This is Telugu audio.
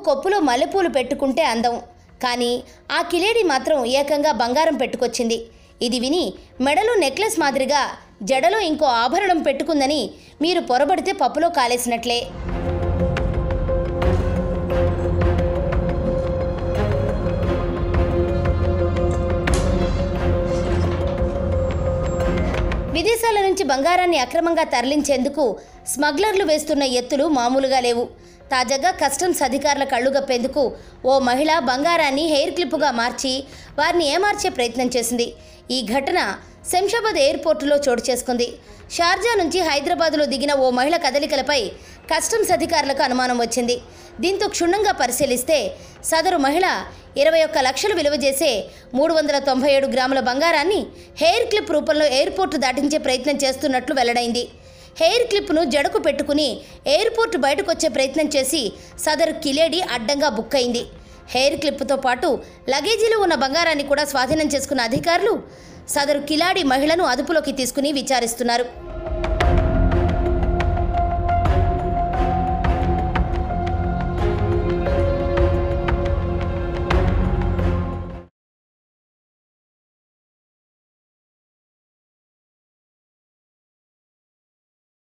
కొప్పులో మల్లెపూలు పెట్టుకుంటే అందం కానీ ఆ కిలేడి మాత్రం ఏకంగా బంగారం పెట్టుకొచ్చింది ఇది విని మెడలో నెక్లెస్ మాదిరిగా జడలో ఇంకో ఆభరణం పెట్టుకుందని మీరు పొరబడితే పప్పులో కాలేసినట్లే విదేశాల నుంచి బంగారాన్ని అక్రమంగా తరలించేందుకు స్మగ్లర్లు వేస్తున్న ఎత్తులు మామూలుగా లేవు తాజాగా కస్టమ్స్ అధికారుల కళ్ళుగప్పేందుకు ఓ మహిళ బంగారాన్ని హెయిర్ క్లిప్పుగా మార్చి వారిని ఏమార్చే ప్రయత్నం చేసింది ఈ ఘటన శంషాబాద్ ఎయిర్పోర్టులో చోటు చేసుకుంది షార్జా నుంచి హైదరాబాద్లో దిగిన ఓ మహిళ కదలికలపై కస్టమ్స్ అధికారులకు అనుమానం వచ్చింది దీంతో క్షుణ్ణంగా పరిశీలిస్తే సదరు మహిళ ఇరవై ఒక్క లక్షలు విలువ చేసే మూడు వందల తొంభై ఏడు గ్రాముల బంగారాన్ని హెయిర్ క్లిప్ రూపంలో ఎయిర్పోర్టు దాటించే ప్రయత్నం చేస్తున్నట్లు వెల్లడైంది హెయిర్ క్లిప్ను జడకు పెట్టుకుని ఎయిర్పోర్ట్ బయటకు వచ్చే ప్రయత్నం చేసి సదరు కిలేడి అడ్డంగా బుక్ అయింది హెయిర్ క్లిప్తో పాటు లగేజీలో ఉన్న బంగారాన్ని కూడా స్వాధీనం చేసుకున్న అధికారులు సదరు కిలాడి మహిళను అదుపులోకి తీసుకుని విచారిస్తున్నారు